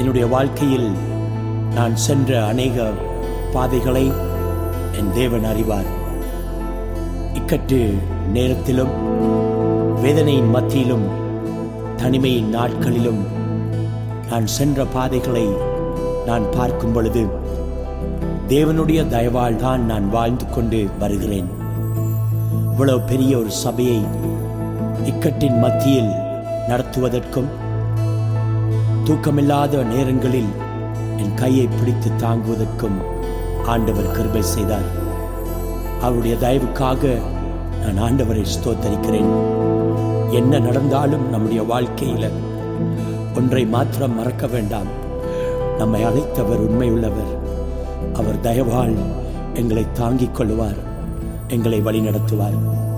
என்னுடைய வாழ்க்கையில் நான் சென்ற அநேக பாதைகளை என் தேவன் அறிவார் இக்கட்டு நேரத்திலும் வேதனையின் மத்தியிலும் தனிமையின் நாட்களிலும் நான் சென்ற பாதைகளை நான் பார்க்கும் பொழுது தேவனுடைய தயவால் தான் நான் வாழ்ந்து கொண்டு வருகிறேன் இவ்வளவு பெரிய ஒரு சபையை இக்கட்டின் மத்தியில் நடத்துவதற்கும் தூக்கமில்லாத நேரங்களில் என் கையை பிடித்து தாங்குவதற்கும் ஆண்டவர் கிருபை செய்தார் அவருடைய தயவுக்காக நான் ஆண்டவரை ஸ்தோத்தரிக்கிறேன் என்ன நடந்தாலும் நம்முடைய வாழ்க்கையில ஒன்றை மாத்திரம் மறக்க வேண்டாம் நம்மை அழைத்தவர் உண்மையுள்ளவர் அவர் தயவால் எங்களை தாங்கிக் கொள்வார் எங்களை வழிநடத்துவார்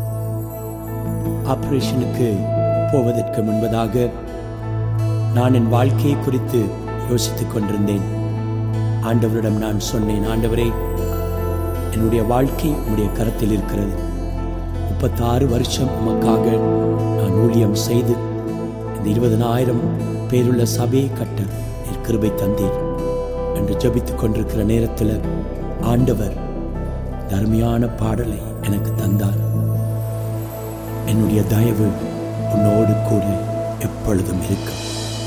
ஆபரேஷனுக்கு போவதற்கு முன்பதாக நான் என் வாழ்க்கையை குறித்து யோசித்துக் கொண்டிருந்தேன் ஆண்டவரிடம் நான் சொன்னேன் ஆண்டவரே என்னுடைய வாழ்க்கை உம்முடைய கரத்தில் இருக்கிறது முப்பத்தாறு வருஷம் உமக்காக நான் ஊழியம் செய்து இந்த இருபதனாயிரம் பேருள்ள சபையை கட்ட நீர் கிருபை தந்தீர் என்று ஜபித்துக் கொண்டிருக்கிற நேரத்தில் ஆண்டவர் தர்மையான பாடலை எனக்கு தந்தார் என்னுடைய தயவு உன்னோடு கூட எப்பொழுதும் இருக்கும்